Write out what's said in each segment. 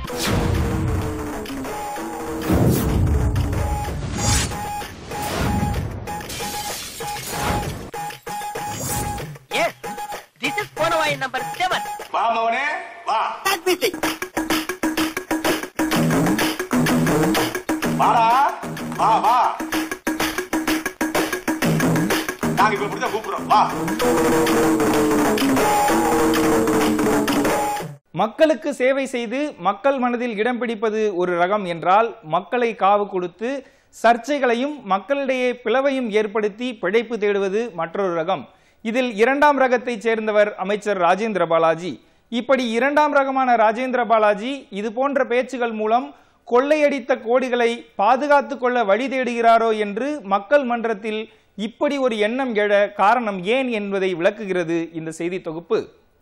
S this is போனவாய் number seven வா மவனே வா வாடா வா வா நாங்க இப்ப இப்படிதான் கூப்பிடுறோம் வா மக்களுக்கு சேவை செய்து மக்கள் மனதில் இடம் பிடிப்பது ஒரு ரகம் என்றால் மக்களை காவு கொடுத்து சர்ச்சைகளையும் மக்களிடையே பிளவையும் ஏற்படுத்தி பிழைப்பு தேடுவது மற்றொரு ரகம் இதில் இரண்டாம் ரகத்தைச் சேர்ந்தவர் அமைச்சர் ராஜேந்திர பாலாஜி இப்படி இரண்டாம் ரகமான ராஜேந்திர பாலாஜி இது போன்ற பேச்சுகள் மூலம் கொள்ளையடித்த கோடிகளை பாதுகாத்துக் கொள்ள வழி தேடுகிறாரோ என்று மக்கள் மன்றத்தில் இப்படி ஒரு எண்ணம் எழ காரணம் ஏன் என்பதை விளக்குகிறது இந்த செய்தி தொகுப்பு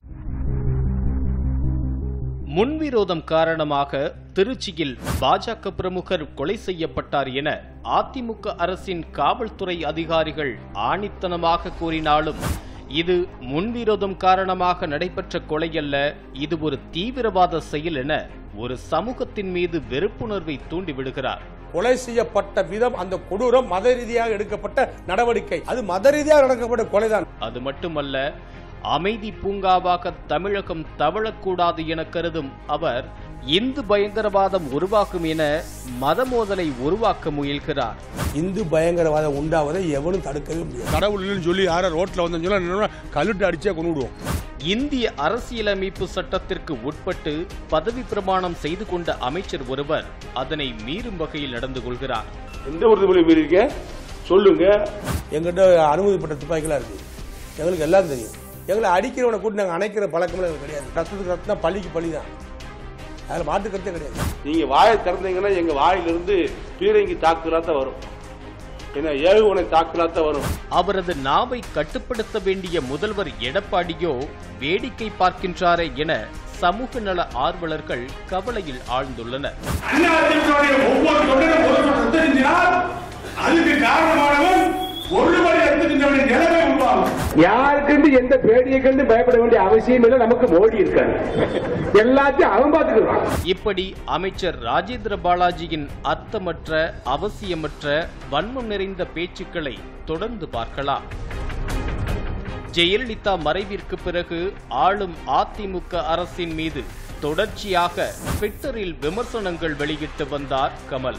முன்விரோதம் காரணமாக திருச்சியில் பாஜக பிரமுகர் கொலை செய்யப்பட்டார் என அதிமுக அரசின் காவல்துறை அதிகாரிகள் ஆணித்தனமாக கூறினாலும் இது முன்விரோதம் காரணமாக நடைபெற்ற கொலை அல்ல இது ஒரு தீவிரவாத செயல் என ஒரு சமூகத்தின் மீது வெறுப்புணர்வை தூண்டிவிடுகிறார் கொலை செய்யப்பட்ட விதம் அந்த கொடூரம் மத ரீதியாக எடுக்கப்பட்ட நடவடிக்கை அது மத ரீதியாக நடக்கப்பட்ட கொலைதான் அது மட்டுமல்ல அமைதி பூங்காவாக தமிழகம் தவழக்கூடாது என கருதும் அவர் இந்து பயங்கரவாதம் உருவாக்கும் என மத மோதலை உருவாக்க முயல்கிறார் இந்து பயங்கரவாதம் உண்டாவதை எவனும் தடுக்கவே முடியாது கடவுள் இல்லைன்னு சொல்லி யாரை ரோட்ல வந்து சொன்னா கல்லுட்டு அடிச்சே கொண்டு விடுவோம் இந்திய அரசியலமைப்பு சட்டத்திற்கு உட்பட்டு பதவி பிரமாணம் செய்து கொண்ட அமைச்சர் ஒருவர் அதனை மீறும் வகையில் நடந்து கொள்கிறார் எந்த உறுதிமொழி மீறிருக்க சொல்லுங்க எங்கிட்ட அனுமதி பெற்ற துப்பாக்கிலாம் இருக்கு எங்களுக்கு எல்லாம் தெரியும் எங்களை அடிக்கிறவனை கூட்டி நாங்கள் அணைக்கிற பழக்கம்லாம் எங்களுக்கு கிடையாது ரத்தத்துக்கு ரத்தம் பள்ளிக்கு பள்ளி தான் அதில் மாட்டுக்கருத்தே கிடையாது நீங்க வாயை திறந்தீங்கன்னா எங்க வாயிலிருந்து பீரங்கி தாக்குதலா தான் வரும் என்ன ஏவுகணை தாக்குதலா தான் வரும் அவரது நாவை கட்டுப்படுத்த வேண்டிய முதல்வர் எடப்பாடியோ வேடிக்கை பார்க்கின்றாரே என சமூக நல ஆர்வலர்கள் கவலையில் ஆழ்ந்துள்ளனர் அதிமுகவுடைய ஒவ்வொரு தொண்டரும் ஒரு சொல் தெரிஞ்சினால் அதுக்கு காரணமானவன் ஒழுவரை எடுத்துக்கின்றவனின் நிலைமை உருவாகும் யாருக்குன்னு எந்த பேடியை கண்டு பயப்பட வேண்டிய அவசியம் இல்லை நமக்கு மோடி இருக்காரு எல்லாத்தையும் அவன் பார்த்துக்கிறான் இப்படி அமைச்சர் ராஜேந்திர பாலாஜியின் அர்த்தமற்ற அவசியமற்ற வன்மம் நிறைந்த பேச்சுக்களை தொடர்ந்து பார்க்கலாம் ஜெயலலிதா மறைவிற்கு பிறகு ஆளும் அதிமுக அரசின் மீது தொடர்ச்சியாக ட்விட்டரில் விமர்சனங்கள் வெளியிட்டு வந்தார் கமல்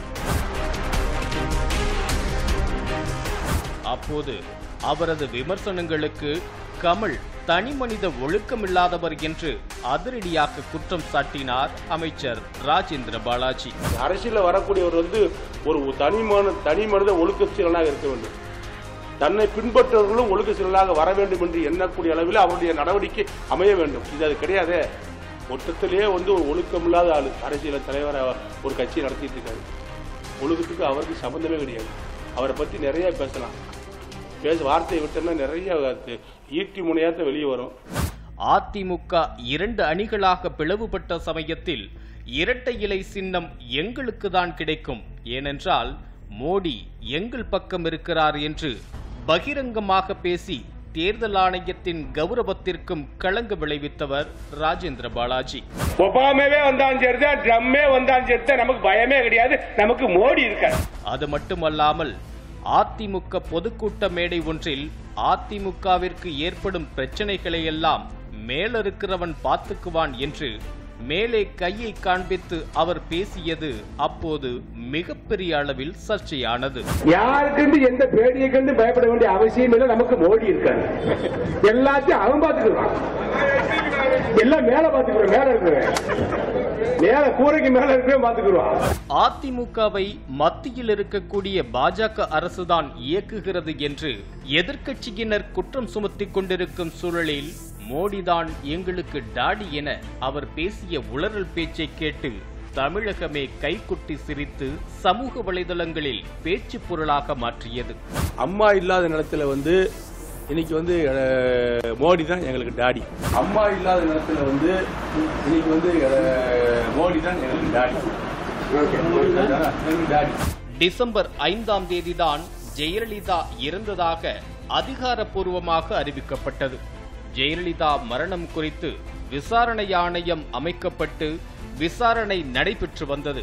அப்போது அவரது விமர்சனங்களுக்கு கமல் தனிமனித ஒழுக்கமில்லாதவர் என்று அதிரடியாக குற்றம் சாட்டினார் அமைச்சர் ராஜேந்திர பாலாஜி அரசியல வரக்கூடியவர் வந்து ஒரு தனி மன தனி மனித ஒழுக்க சீலனாக இருக்க வேண்டும் தன்னை பின்பற்றவர்களும் ஒழுக்க சீலனாக வர வேண்டும் என்று எண்ணக்கூடிய அளவில் அவருடைய நடவடிக்கை அமைய வேண்டும் இது அது கிடையாதே மொத்தத்திலேயே வந்து ஒரு ஒழுக்கமில்லாத ஆளு அரசியல தலைவரை ஒரு கட்சி நடத்திட்டு இருக்காரு ஒழுக்கத்துக்கு அவருக்கு சம்பந்தமே கிடையாது அவரை பத்தி நிறைய பேசலாம் பேச வார்த்தையை விட்டோம்னா நிறைய ஈட்டி முனையாத்த வெளியே வரும் அதிமுக இரண்டு அணிகளாக பிளவுபட்ட சமயத்தில் இரட்டை இலை சின்னம் எங்களுக்கு தான் கிடைக்கும் ஏனென்றால் மோடி எங்கள் பக்கம் இருக்கிறார் என்று பகிரங்கமாக பேசி தேர்தல் ஆணையத்தின் கௌரவத்திற்கும் களங்கு விளைவித்தவர் ராஜேந்திர பாலாஜி ஒபாமாவே வந்தாலும் சரிதான் ட்ரம்மே வந்தாலும் சரிதான் நமக்கு பயமே கிடையாது நமக்கு மோடி இருக்காரு அது மட்டுமல்லாமல் அதிமுக பொதுக்கூட்ட மேடை ஒன்றில் அதிமுகவிற்கு ஏற்படும் பிரச்சனைகளை எல்லாம் மேலிருக்கிறவன் பார்த்துக்குவான் என்று மேலே கையை காண்பித்து அவர் பேசியது அப்போது மிகப்பெரிய அளவில் சர்ச்சையானது யாருக்குன்னு எந்த பேடியை கண்டு பயப்பட வேண்டிய அவசியம் இல்லை நமக்கு மோடி இருக்காரு எல்லாத்தையும் அவன் பார்த்துக்கிறான் எல்லாம் மேல பார்த்துக்கிறோம் மேல இருக்கிறவன் மேல கூரைக்கு மேல இருக்கிறவன் பார்த்துக்கிறான் அதிமுகவை மத்தியில் இருக்கக்கூடிய பாஜக அரசுதான் இயக்குகிறது என்று எதிர்க்கட்சியினர் குற்றம் சுமத்திக் கொண்டிருக்கும் சூழலில் மோடிதான் எங்களுக்கு டாடி என அவர் பேசிய உளறல் பேச்சை கேட்டு தமிழகமே கைக்குட்டி சிரித்து சமூக வலைதளங்களில் பேச்சு பொருளாக மாற்றியது அம்மா இல்லாத நிலத்துல வந்து இன்னைக்கு வந்து அஹ், மோடி தான் எங்களுக்கு டாடி அம்மா இல்லாத நிலத்துல வந்து இன்னைக்கு வந்து அஹ், மோடி தான் எங்களுக்கு டாடி எங்களுக்கு டாடி டிசம்பர் ஐந்தாம் தேதிதான் ஜெயலலிதா இறந்ததாக அதிகாரப்பூர்வமாக அறிவிக்கப்பட்டது ஜெயலலிதா மரணம் குறித்து விசாரணை ஆணையம் அமைக்கப்பட்டு விசாரணை நடைபெற்று வந்தது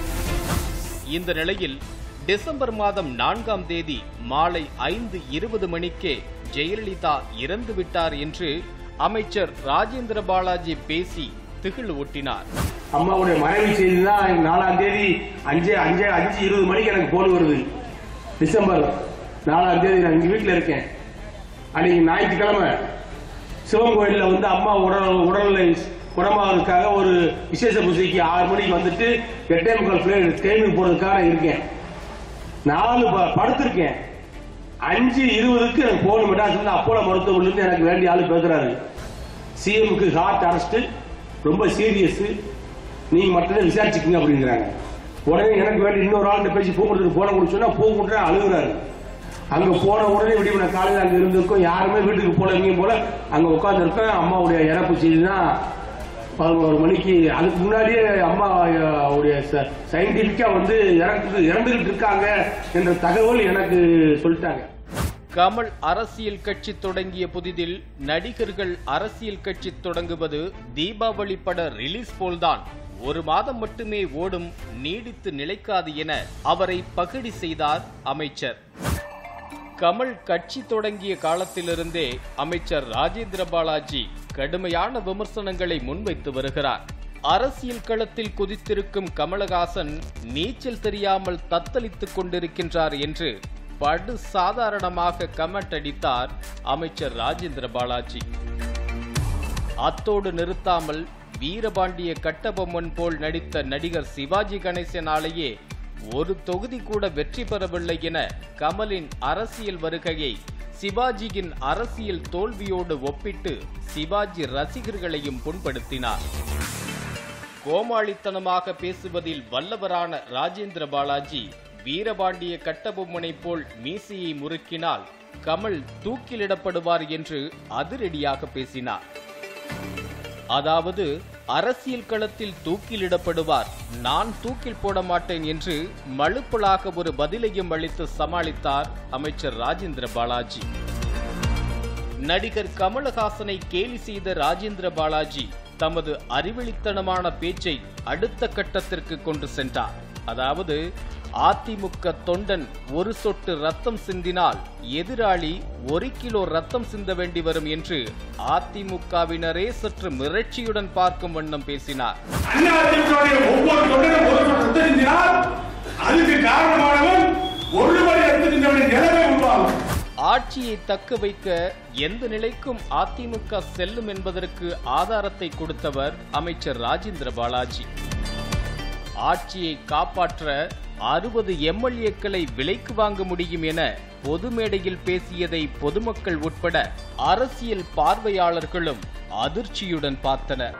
இந்த நிலையில் டிசம்பர் மாதம் நான்காம் தேதி மாலை ஐந்து இருபது மணிக்கே ஜெயலலிதா இறந்து விட்டார் என்று அமைச்சர் ராஜேந்திர பாலாஜி பேசி திகில் ஊட்டினார் அம்மாவுடைய மனைவி செய்தி தான் நாலாம் தேதி அஞ்சு அஞ்சு அஞ்சு இருபது மணிக்கு எனக்கு போன் வருது டிசம்பர் நாலாம் தேதி நான் இங்க வீட்டில் இருக்கேன் அன்னைக்கு ஞாயிற்றுக்கிழமை சிவன் கோயிலில் வந்து அம்மா உடல் உடல்நிலை குணமாவதற்காக ஒரு விசேஷ பூஜைக்கு ஆறு மணிக்கு வந்துட்டு எட்டே முக்கால் பிளேட் தேர்வு போறதுக்காக நான் இருக்கேன் நாலு ப- படுத்திருக்கேன் அஞ்சு இருபதுக்கு எனக்கு போன் மெட்ராஸ் இருந்து அப்போலோ மருத்துவமனையில இருந்து எனக்கு வேண்டிய ஆளு பேசுறாரு சிஎம்க்கு ஹார்ட் அரெஸ்ட் ரொம்ப சீரியஸ் நீங்க மட்டும் விசாரிச்சுக்கங்க அப்படிங்கிறாங்க உடனே எனக்கு வேண்டி இன்னொரு ஆள்கிட்ட பேசி பூ கொடுத்துட்டு போன கொடுத்து சொன்னா பூ கொடுத்து அழுகுறாரு அங்க போன உடனே விடிய நான் காலையில் அங்க இருந்திருக்கோம் யாருமே வீட்டுக்கு போல எங்கேயும் போல அங்க உட்கார்ந்து இருக்கேன் அம்மாவுடைய இறப்பு செய்தி தான் பதினோரு மணிக்கு அதுக்கு முன்னாடியே அம்மா அஹ், உடைய சயின்டிபிக்கா வந்து இறந்து இறந்துகிட்டு இருக்காங்க என்ற தகவல் எனக்கு சொல்லிட்டாங்க கமல் அரசியல் கட்சி தொடங்கிய புதிதில் நடிகர்கள் அரசியல் கட்சி தொடங்குவது தீபாவளி பட ரிலீஸ் போல்தான் ஒரு மாதம் மட்டுமே ஓடும் நீடித்து நிலைக்காது என அவரை பகடி செய்தார் அமைச்சர் கமல் கட்சி தொடங்கிய காலத்திலிருந்தே அமைச்சர் ராஜேந்திர பாலாஜி கடுமையான விமர்சனங்களை முன்வைத்து வருகிறார் அரசியல் களத்தில் குதித்திருக்கும் கமலஹாசன் நீச்சல் தெரியாமல் தத்தளித்துக் கொண்டிருக்கின்றார் என்று படு சாதாரணமாக கமெண்ட் அடித்தார் அமைச்சர் ராஜேந்திர பாலாஜி அத்தோடு நிறுத்தாமல் வீரபாண்டிய கட்டபொம்மன் போல் நடித்த நடிகர் சிவாஜி கணேசனாலேயே ஒரு தொகுதி கூட வெற்றி பெறவில்லை என கமலின் அரசியல் வருகையை சிவாஜியின் அரசியல் தோல்வியோடு ஒப்பிட்டு சிவாஜி ரசிகர்களையும் புண்படுத்தினார் கோமாளித்தனமாக பேசுவதில் வல்லவரான ராஜேந்திர பாலாஜி வீரபாண்டிய கட்டபொம்மனை போல் மீசையை முறுக்கினால் கமல் தூக்கிலிடப்படுவார் என்று அதிரடியாக பேசினார் அதாவது அரசியல் களத்தில் தூக்கிலிடப்படுவார் நான் தூக்கில் போட மாட்டேன் என்று மழுப்பலாக ஒரு பதிலையும் அளித்து சமாளித்தார் அமைச்சர் ராஜேந்திர பாலாஜி நடிகர் கமலஹாசனை கேலி செய்த ராஜேந்திர பாலாஜி தமது அறிவெளித்தனமான பேச்சை அடுத்த கட்டத்திற்கு கொண்டு சென்றார் அதாவது அதிமுக தொண்டன் ஒரு சொட்டு ரத்தம் சிந்தினால் எதிராளி ஒரு கிலோ ரத்தம் சிந்த வேண்டி வரும் என்று அதிமுகவினரே சற்று மிரட்சியுடன் பார்க்கும் வண்ணம் பேசினார் அதிமுகவுடைய ஒவ்வொரு தொண்டரும் ஒரு சொட்டு ரத்தம் சிந்தினால் அதுக்கு காரணமானவன் ஒரு மணி ரத்தம் சிந்தவனுடைய நிலைமை உருவாகும் ஆட்சியை தக்க வைக்க எந்த நிலைக்கும் அதிமுக செல்லும் என்பதற்கு ஆதாரத்தை கொடுத்தவர் அமைச்சர் ராஜேந்திர பாலாஜி ஆட்சியை காப்பாற்ற அறுபது எம்எல்ஏக்களை விலைக்கு வாங்க முடியும் என பொது மேடையில் பேசியதை பொதுமக்கள் உட்பட அரசியல் பார்வையாளர்களும் அதிர்ச்சியுடன் பார்த்தனர்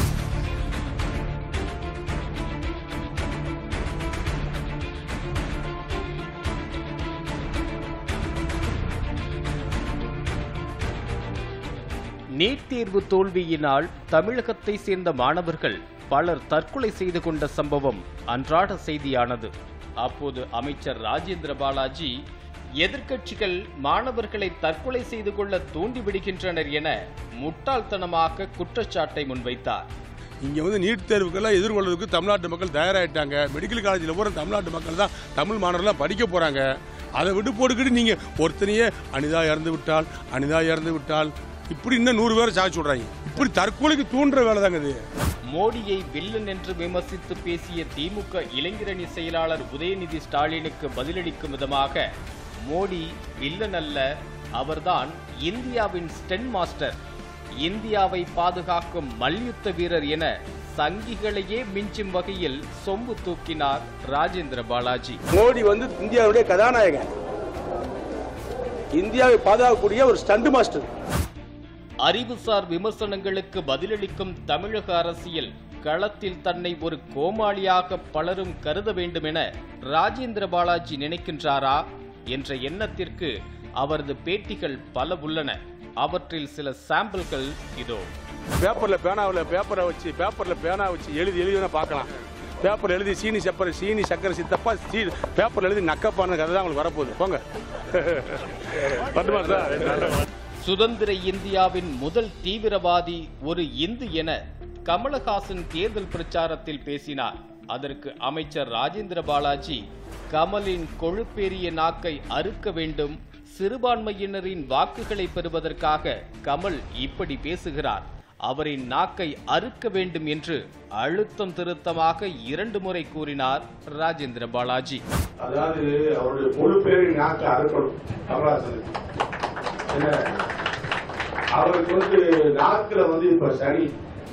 நீட் தேர்வு தோல்வியினால் தமிழகத்தை சேர்ந்த மாணவர்கள் பலர் தற்கொலை செய்து கொண்ட சம்பவம் அன்றாட செய்தியானது அப்போது அமைச்சர் ராஜேந்திர பாலாஜி எதிர்க்கட்சிகள் மாணவர்களை தற்கொலை செய்து கொள்ள தூண்டிவிடுகின்றனர் என முட்டாள்தனமாக குற்றச்சாட்டை முன்வைத்தார் இங்க வந்து நீட் தேர்வுக்கெல்லாம் எதிர்கொள்வதற்கு தமிழ்நாட்டு மக்கள் தயாராயிட்டாங்க மெடிக்கல் காலேஜில் பூரா தமிழ்நாட்டு மக்கள் தான் தமிழ் மாணவர்கள்லாம் படிக்க போறாங்க அதை விட்டு போட்டுக்கிட்டு நீங்க ஒருத்தனையே அனிதா இறந்து விட்டால் அனிதா இறந்து விட்டால் இப்படி இன்னும் நூறு பேரை சாட்சி சொல்றாங்க இப்படி தற்கொலைக்கு தூண்டுற வேலை தாங்க இது மோடியை வில்லன் என்று விமர்சித்து பேசிய திமுக இளைஞரணி செயலாளர் உதயநிதி ஸ்டாலினுக்கு பதிலளிக்கும் விதமாக மோடி வில்லன் அல்ல அவர்தான் இந்தியாவின் ஸ்டென் மாஸ்டர் இந்தியாவை பாதுகாக்கும் மல்யுத்த வீரர் என சங்கிகளையே மிஞ்சும் வகையில் சொம்பு தூக்கினார் ராஜேந்திர பாலாஜி மோடி வந்து இந்தியாவுடைய கதாநாயகன் இந்தியாவை பாதுகாக்கக்கூடிய ஒரு ஸ்டண்ட் மாஸ்டர் அறிவுசார் விமர்சனங்களுக்கு பதிலளிக்கும் தமிழக அரசியல் களத்தில் தன்னை ஒரு கோமாளியாக பலரும் கருத வேண்டும் என ராஜேந்திர பாலாஜி நினைக்கின்றாரா என்ற எண்ணத்திற்கு அவரது பேட்டிகள் பல உள்ளன அவற்றில் சில சாம்பிள்கள் இதோ பேப்பர்ல பேனாவில் பேப்பரை வச்சு பேப்பர்ல பேனா வச்சு எழுதி எழுதி பார்க்கலாம் பேப்பர் எழுதி சீனி சப்பரை சீனி சக்கரை சித்தப்பா சீ பேப்பர் எழுதி நக்கப்பான கதை தான் உங்களுக்கு வரப்போகுது போங்க பட்டுமா சார் சுதந்திர இந்தியாவின் முதல் தீவிரவாதி ஒரு இந்து என கமலஹாசன் தேர்தல் பிரச்சாரத்தில் பேசினார் அதற்கு அமைச்சர் ராஜேந்திர பாலாஜி கமலின் கொழுப்பேறிய நாக்கை அறுக்க வேண்டும் சிறுபான்மையினரின் வாக்குகளை பெறுவதற்காக கமல் இப்படி பேசுகிறார் அவரின் நாக்கை அறுக்க வேண்டும் என்று அழுத்தம் திருத்தமாக இரண்டு முறை கூறினார் ராஜேந்திர பாலாஜி அதாவது அவருடைய முழு பேரின் நாக்கு அறுக்கணும் கமலஹாசன் என்ன அவருக்கு வந்து நாக்குல வந்து இப்ப சனி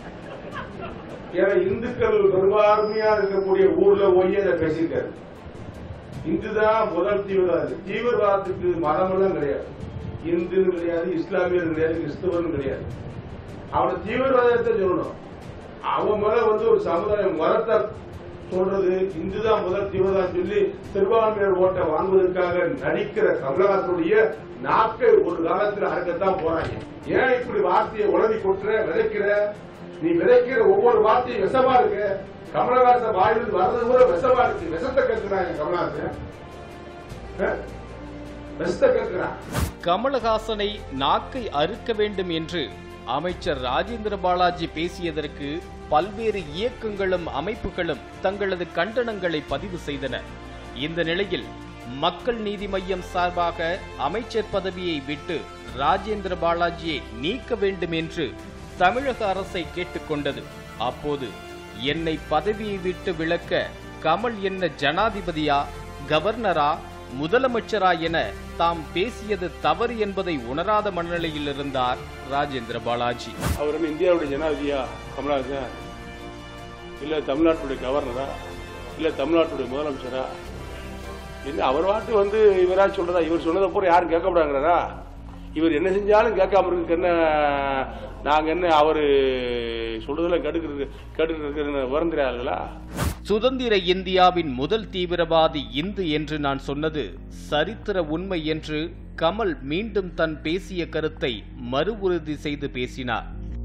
ஏன்னா இந்துக்கள் பெரும்பான்மையா இருக்கக்கூடிய ஊர்ல போய் அதை பேசியிருக்காரு இந்துதான் முதல் தீவிரவாதி தீவிரவாதத்துக்கு மதமெல்லாம் கிடையாது இந்துன்னு கிடையாது இஸ்லாமியர் கிடையாது கிறிஸ்தவன் கிடையாது அவனை தீவிரவாதத்தை சொல்லணும் அவன் மேல வந்து ஒரு சமுதாயம் மதத்தை சொல்றது இந்துதான் முதல் தீவிரவாதம் சொல்லி சிறுபான்மையர் ஓட்டை வாங்குவதற்காக நடிக்கிற கமலஹாசனுடைய நாக்கை ஒரு காலத்துல அடக்கத்தான் போறாங்க ஏன் இப்படி வார்த்தையை உளறி கொட்டுற விதைக்கிற நீ விதைக்கிற ஒவ்வொரு வார்த்தையும் விஷமா இருக்கு கமலஹாசன் வாயிலிருந்து வர்றது கூட விஷமா இருக்கு விஷத்தை கத்துறாங்க கமலஹாசன் அஹ்? விஷத்தை கத்துறான் கமலஹாசனை நாக்கை அறுக்க வேண்டும் என்று அமைச்சர் ராஜேந்திர பாலாஜி பேசியதற்கு பல்வேறு இயக்கங்களும் அமைப்புகளும் தங்களது கண்டனங்களை பதிவு செய்தன இந்த நிலையில் மக்கள் நீதி மய்யம் சார்பாக அமைச்சர் பதவியை விட்டு ராஜேந்திர பாலாஜியை நீக்க வேண்டும் என்று தமிழக அரசை கேட்டுக்கொண்டது அப்போது என்னை பதவியை விட்டு விலக்க கமல் என்ன ஜனாதிபதியா கவர்னரா முதலமைச்சரா என தாம் பேசியது தவறு என்பதை உணராத மனநிலையில் இருந்தார் ராஜேந்திர பாலாஜி அவர் என்ன இந்தியாவுடைய ஜனாதிபதியா கமலஹாசன் இல்ல தமிழ்நாட்டுடைய கவர்னரா இல்ல தமிழ்நாட்டுடைய முதலமைச்சரா என்ன அவர் வாட்டு வந்து இவரா சொல்றதா இவர் சொன்னதை பூரா யாரும் கேட்கப்படாங்கிறாரா இவர் என்ன செஞ்சாலும் கேட்காம இருக்கு என்ன நாங்க என்ன அவரு சொல்றதெல்லாம் கெடுக்கிறது கெடுக்கிறது வருந்துறாங்களா சுதந்திர இந்தியாவின் முதல் தீவிரவாதி இந்து என்று நான் சொன்னது சரித்திர உண்மை என்று கமல் மீண்டும் தன் பேசிய கருத்தை மறு உறுதி செய்து பேசினார்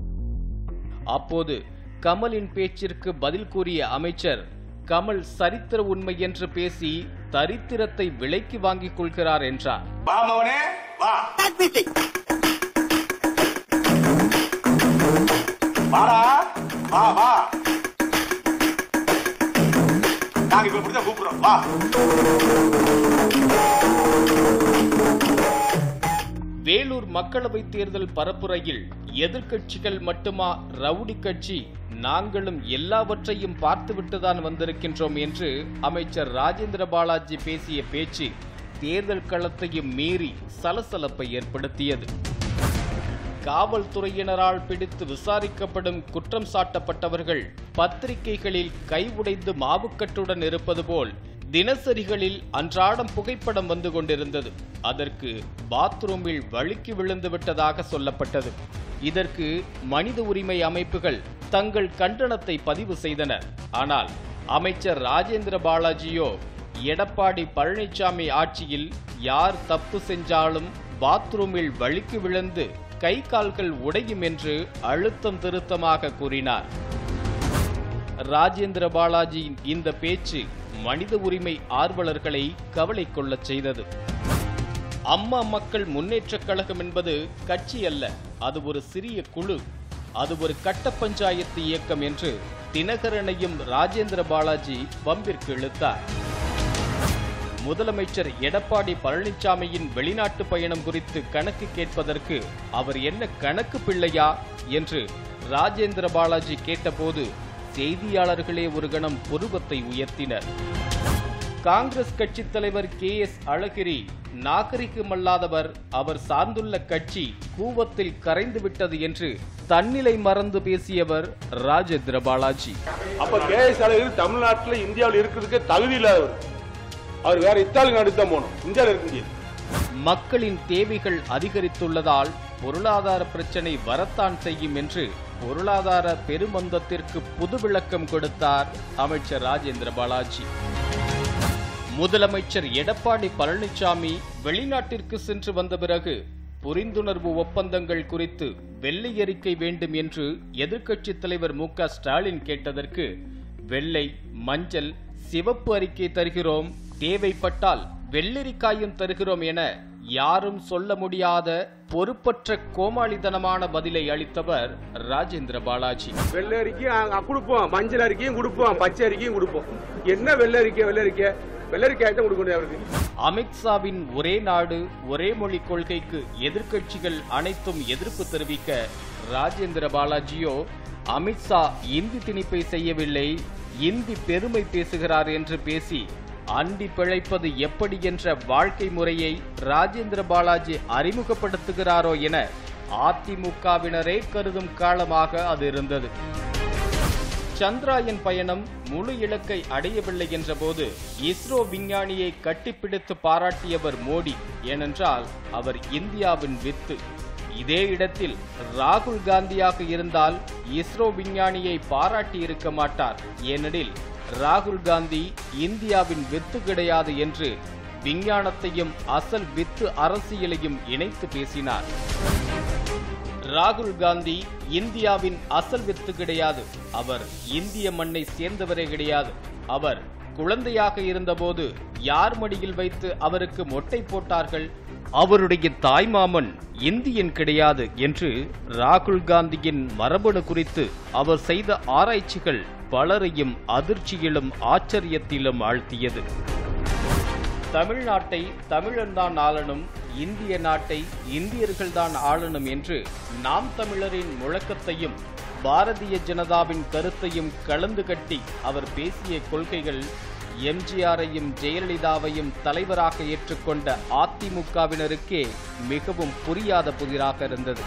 அப்போது கமலின் பேச்சிற்கு பதில் கூறிய அமைச்சர் கமல் சரித்திர உண்மை என்று பேசி தரித்திரத்தை விலைக்கு வாங்கிக் கொள்கிறார் என்றார் வா மவனே வா வாடா வா வா நாங்க இப்ப இப்படிதான் கூப்பிடுறோம் வா வேலூர் மக்களவை தேர்தல் பரப்புரையில் எதிர்க்கட்சிகள் மட்டுமா ரவுடி கட்சி நாங்களும் எல்லாவற்றையும் பார்த்துவிட்டுதான் வந்திருக்கின்றோம் என்று அமைச்சர் ராஜேந்திர பாலாஜி பேசிய பேச்சு தேர்தல் களத்தையும் மீறி சலசலப்பை ஏற்படுத்தியது காவல்துறையினரால் பிடித்து விசாரிக்கப்படும் குற்றம் சாட்டப்பட்டவர்கள் பத்திரிகைகளில் கை உடைந்து மாவுக்கட்டுடன் இருப்பது போல் தினசரிகளில் அன்றாடம் புகைப்படம் வந்து கொண்டிருந்தது அதற்கு பாத்ரூமில் வழுக்கி விழுந்து விட்டதாக சொல்லப்பட்டது இதற்கு மனித உரிமை அமைப்புகள் தங்கள் கண்டனத்தை பதிவு செய்தனர் ஆனால் அமைச்சர் ராஜேந்திர பாலாஜியோ எடப்பாடி பழனிசாமி ஆட்சியில் யார் தப்பு செஞ்சாலும் பாத்ரூமில் வழுக்கி விழுந்து கை கால்கள் உடையும் என்று அழுத்தம் திருத்தமாக கூறினார் ராஜேந்திர பாலாஜியின் இந்த பேச்சு மனித உரிமை ஆர்வலர்களை கவலை கொள்ளச் செய்தது அம்மா மக்கள் முன்னேற்றக் கழகம் என்பது கட்சி அல்ல அது ஒரு சிறிய குழு அது ஒரு கட்ட பஞ்சாயத்து இயக்கம் என்று தினகரனையும் ராஜேந்திர பாலாஜி வம்பிற்கு இழுத்தார் முதலமைச்சர் எடப்பாடி பழனிசாமியின் வெளிநாட்டு பயணம் குறித்து கணக்கு கேட்பதற்கு அவர் என்ன கணக்கு பிள்ளையா என்று ராஜேந்திர பாலாஜி கேட்டபோது செய்தியாளர்களே ஒரு கணம் புருவத்தை உயர்த்தினர் காங்கிரஸ் கட்சித் தலைவர் கே எஸ் அழகிரி நாகரிகமல்லாதவர் அவர் சார்ந்துள்ள கட்சி கூவத்தில் கரைந்து விட்டது என்று தன்னிலை மறந்து பேசியவர் ராஜேந்திர பாலாஜி அப்ப கே எஸ் அழகிரி தமிழ்நாட்டுல இந்தியாவில் இருக்கிறதுக்கு தகுதி இல்லாதவர் அவர் வேற இத்தாலி நாடு தான் போகணும் இந்தியாவில் இருக்க முடியாது மக்களின் தேவைகள் அதிகரித்துள்ளதால் பொருளாதார பிரச்சனை வரத்தான் செய்யும் என்று பொருளாதார பெருமந்தத்திற்கு புது விளக்கம் கொடுத்தார் அமைச்சர் ராஜேந்திர பாலாஜி முதலமைச்சர் எடப்பாடி பழனிசாமி வெளிநாட்டிற்கு சென்று வந்த பிறகு புரிந்துணர்வு ஒப்பந்தங்கள் குறித்து வெள்ளை அறிக்கை வேண்டும் என்று எதிர்க்கட்சித் தலைவர் மு க ஸ்டாலின் கேட்டதற்கு வெள்ளை மஞ்சள் சிவப்பு அறிக்கை தருகிறோம் தேவைப்பட்டால் வெள்ளரிக்காயும் தருகிறோம் என யாரும் சொல்ல முடியாத பொறுப்பற்ற கோமாளித்தனமான பதிலை அளித்தவர் ராஜேந்திர பாலாஜி வெள்ளை அரிக்கையும் அ- கொடுப்போம் மஞ்சள் அரிக்கையும் கொடுப்போம் பச்சை அரிக்கையும் கொடுப்போம் என்ன வெள்ளை அரிக்கை வெள்ளை அரிக்கை வெள்ளை அரிக்கை தான் கொடுக்கணும் அவருக்கு அமித்ஷாவின் ஒரே நாடு ஒரே மொழி கொள்கைக்கு எதிர்க்கட்சிகள் அனைத்தும் எதிர்ப்பு தெரிவிக்க ராஜேந்திர பாலாஜியோ அமித்ஷா இந்தி திணிப்பை செய்யவில்லை இந்தி பெருமை பேசுகிறார் என்று பேசி அண்டி பிழைப்பது எப்படி என்ற வாழ்க்கை முறையை ராஜேந்திர பாலாஜி அறிமுகப்படுத்துகிறாரோ என அதிமுகவினரே கருதும் காலமாக அது இருந்தது சந்திராயன் பயணம் முழு இலக்கை அடையவில்லை என்றபோது இஸ்ரோ விஞ்ஞானியை கட்டிப்பிடித்து பாராட்டியவர் மோடி ஏனென்றால் அவர் இந்தியாவின் வித்து இதே இடத்தில் ராகுல் காந்தியாக இருந்தால் இஸ்ரோ விஞ்ஞானியை பாராட்டி இருக்க மாட்டார் ஏனெனில் ராகுல் காந்தி இந்தியாவின் வித்து கிடையாது என்று விஞ்ஞானத்தையும் அசல் வித்து அரசியலையும் இணைத்து பேசினார் ராகுல் காந்தி இந்தியாவின் அசல் வித்து கிடையாது அவர் இந்திய மண்ணை சேர்ந்தவரே கிடையாது அவர் குழந்தையாக இருந்தபோது யார் மடியில் வைத்து அவருக்கு மொட்டை போட்டார்கள் அவருடைய தாய்மாமன் இந்தியன் கிடையாது என்று ராகுல் காந்தியின் மரபணு குறித்து அவர் செய்த ஆராய்ச்சிகள் பலரையும் அதிர்ச்சியிலும் ஆச்சரியத்திலும் ஆழ்த்தியது தமிழ்நாட்டை தமிழன்தான் ஆளணும் இந்திய நாட்டை இந்தியர்கள்தான் ஆளணும் என்று நாம் தமிழரின் முழக்கத்தையும் பாரதிய ஜனதாவின் கருத்தையும் கலந்து கட்டி அவர் பேசிய கொள்கைகள் எம்ஜிஆரையும் ஜெயலலிதாவையும் தலைவராக ஏற்றுக்கொண்ட அதிமுகவினருக்கே மிகவும் புரியாத புதிராக இருந்தது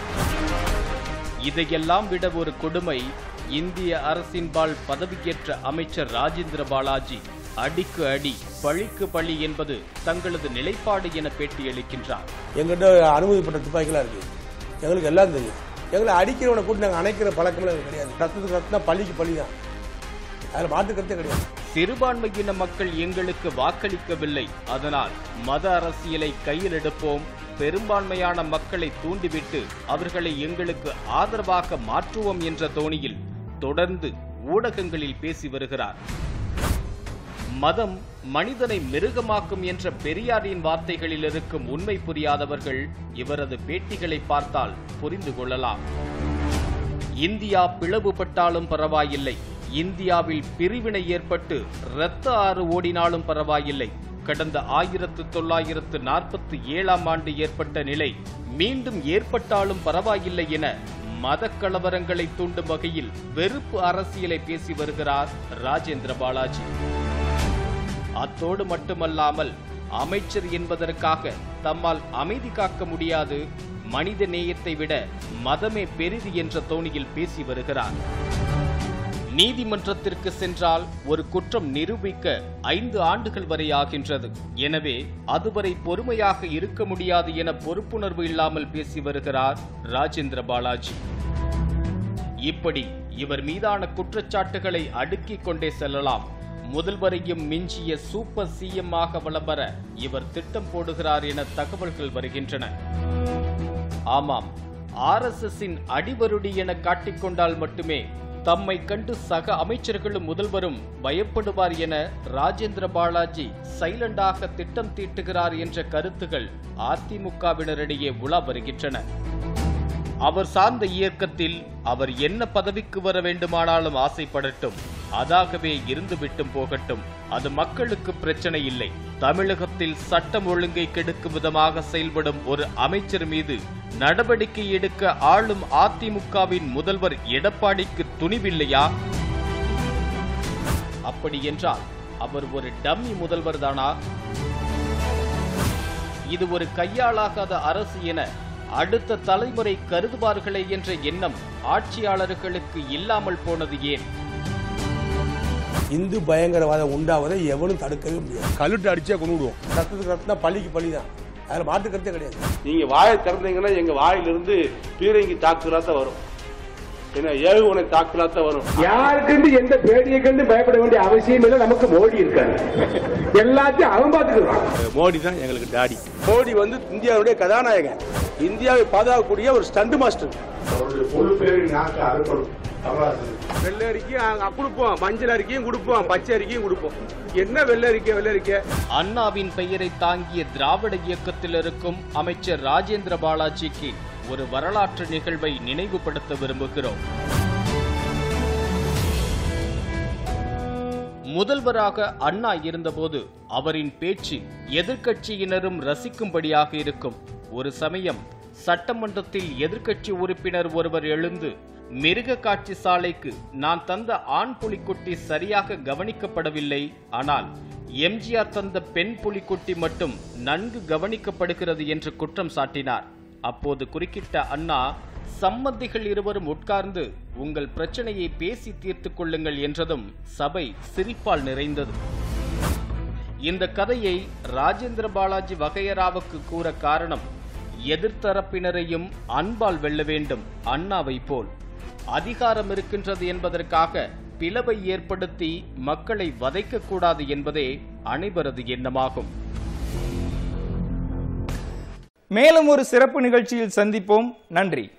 இதையெல்லாம் விட ஒரு கொடுமை இந்திய அரசின்பால் பதவியேற்ற அமைச்சர் ராஜேந்திர பாலாஜி அடிக்கு அடி பழிக்கு பழி என்பது தங்களது நிலைப்பாடு என பேட்டியளிக்கின்றார் எங்கிட்ட அனுமதி பெற்ற துப்பாக்கிலாம் இருக்கு எங்களுக்கு எல்லாம் தெரியும் எங்களை அடிக்கிறவனை கூட்டி நாங்கள் அணைக்கிற பழக்கம்லாம் எங்களுக்கு கிடையாது ரத்தத்துக்கு ரத்தம் பள்ளிக்கு பள்ளி தான் அதில் மாற்று கருத்தே கிடையாது சிறுபான்மையின மக்கள் எங்களுக்கு வாக்களிக்கவில்லை அதனால் மத அரசியலை கையில் எடுப்போம் பெரும்பான்மையான மக்களை தூண்டிவிட்டு அவர்களை எங்களுக்கு ஆதரவாக மாற்றுவோம் என்ற தோணியில் தொடர்ந்து ஊடகங்களில் பேசி வருகிறார் மதம் மனிதனை மிருகமாக்கும் என்ற பெரியாரின் வார்த்தைகளில் இருக்கும் உண்மை புரியாதவர்கள் இவரது பேட்டிகளை பார்த்தால் புரிந்து கொள்ளலாம் இந்தியா பிளவுபட்டாலும் பரவாயில்லை இந்தியாவில் பிரிவினை ஏற்பட்டு இரத்த ஆறு ஓடினாலும் பரவாயில்லை கடந்த ஆயிரத்து தொள்ளாயிரத்து நாற்பத்தி ஏழாம் ஆண்டு ஏற்பட்ட நிலை மீண்டும் ஏற்பட்டாலும் பரவாயில்லை என மத கலவரங்களை தூண்டும் வகையில் வெறுப்பு அரசியலை பேசி வருகிறார் ராஜேந்திர பாலாஜி அத்தோடு மட்டுமல்லாமல் அமைச்சர் என்பதற்காக தம்மால் அமைதி காக்க முடியாது மனித நேயத்தை விட மதமே பெரிது என்ற தோணியில் பேசி வருகிறார் நீதிமன்றத்திற்கு சென்றால் ஒரு குற்றம் நிரூபிக்க ஐந்து ஆண்டுகள் வரை ஆகின்றது எனவே அதுவரை பொறுமையாக இருக்க முடியாது என பொறுப்புணர்வு இல்லாமல் பேசி வருகிறார் ராஜேந்திர பாலாஜி இப்படி இவர் மீதான குற்றச்சாட்டுகளை அடுக்கிக் கொண்டே செல்லலாம் முதல்வரையும் மிஞ்சிய சூப்பர் சிஎம் ஆக வலம் வர இவர் திட்டம் போடுகிறார் என தகவல்கள் வருகின்றன ஆமாம் ஆர்எஸ்எஸ்ஸின் அடிவருடி என காட்டிக்கொண்டால் மட்டுமே தம்மை கண்டு சக அமைச்சர்களும் முதல்வரும் பயப்படுவார் என ராஜேந்திர பாலாஜி சைலண்டாக திட்டம் தீட்டுகிறார் என்ற கருத்துகள் அதிமுகவினரிடையே உலா வருகின்றன அவர் சார்ந்த இயக்கத்தில் அவர் என்ன பதவிக்கு வர வேண்டுமானாலும் ஆசைப்படட்டும் அதாகவே இருந்து விட்டும் போகட்டும் அது மக்களுக்கு பிரச்சனை இல்லை தமிழகத்தில் சட்டம் ஒழுங்கை கெடுக்கும் விதமாக செயல்படும் ஒரு அமைச்சர் மீது நடவடிக்கை எடுக்க ஆளும் அதிமுகவின் முதல்வர் எடப்பாடிக்கு துணிவில்லையா அப்படி என்றால் அவர் ஒரு டம்மி முதல்வர் தானா இது ஒரு கையாளாகாத அரசு என அடுத்த தலைமுறை கருதுவார்களே என்ற எண்ணம் ஆட்சியாளர்களுக்கு இல்லாமல் போனது ஏன் இந்து பயங்கரவாதம் உண்டாவதை எவனும் தடுக்கவே முடியாது கல்லுட்டு அடிச்சே கொண்டு விடுவோம் ரத்தத்துக்கு ரத்தம் பள்ளிக்கு பள்ளி தான் அதில் மாற்று கருத்தே கிடையாது நீங்க வாயை திறந்தீங்கன்னா எங்க வாயிலிருந்து பீரங்கி தாக்குதலா தான் வரும் ஏன்னா ஏவுகணை தாக்குதலா தான் வரும் யாருக்குன்னு எந்த பேடியை கண்டு பயப்பட வேண்டிய அவசியம் இல்லை நமக்கு மோடி இருக்காரு எல்லாத்தையும் அவன் பார்த்துக்கிறான் மோடி தான் எங்களுக்கு டாடி மோடி வந்து இந்தியாவுடைய கதாநாயகன் இந்தியாவை பாதுகாக்கக்கூடிய ஒரு ஸ்டண்ட் மாஸ்டர் அவருடைய முழு பேரின் நாக்கு அறுக்கணும் வெள்ளை அரிக்கி கொடுப்போம் மஞ்சள் அரிக்கையும் கொடுப்போம் பச்சை அரிக்கையும் கொடுப்போம் என்ன வெள்ளை அரிக்கை வெள்ளை அரிக்கை அண்ணாவின் பெயரை தாங்கிய திராவிட இயக்கத்தில் இருக்கும் அமைச்சர் ராஜேந்திர பாலாஜிக்கு ஒரு வரலாற்று நிகழ்வை நினைவுபடுத்த விரும்புகிறோம் முதல்வராக அண்ணா இருந்தபோது அவரின் பேச்சு எதிர்க்கட்சியினரும் ரசிக்கும்படியாக இருக்கும் ஒரு சமயம் சட்டமன்றத்தில் எதிர்க்கட்சி உறுப்பினர் ஒருவர் எழுந்து மிருக காட்சி சாலைக்கு நான் தந்த ஆண் புலிக்குட்டி சரியாக கவனிக்கப்படவில்லை ஆனால் எம்ஜிஆர் தந்த பெண் புலிக்குட்டி மட்டும் நன்கு கவனிக்கப்படுகிறது என்று குற்றம் சாட்டினார் அப்போது குறுக்கிட்ட அண்ணா சம்மந்திகள் இருவரும் உட்கார்ந்து உங்கள் பிரச்சனையை பேசி தீர்த்துக் கொள்ளுங்கள் என்றதும் சபை சிரிப்பால் நிறைந்தது இந்த கதையை ராஜேந்திர பாலாஜி வகையராவுக்கு கூற காரணம் எதிர்த்தரப்பினரையும் அன்பால் வெல்ல வேண்டும் அண்ணாவை போல் அதிகாரம் இருக்கின்றது என்பதற்காக பிளவை ஏற்படுத்தி மக்களை வதைக்கக்கூடாது என்பதே அனைவரது எண்ணமாகும் மேலும் ஒரு சிறப்பு நிகழ்ச்சியில் சந்திப்போம் நன்றி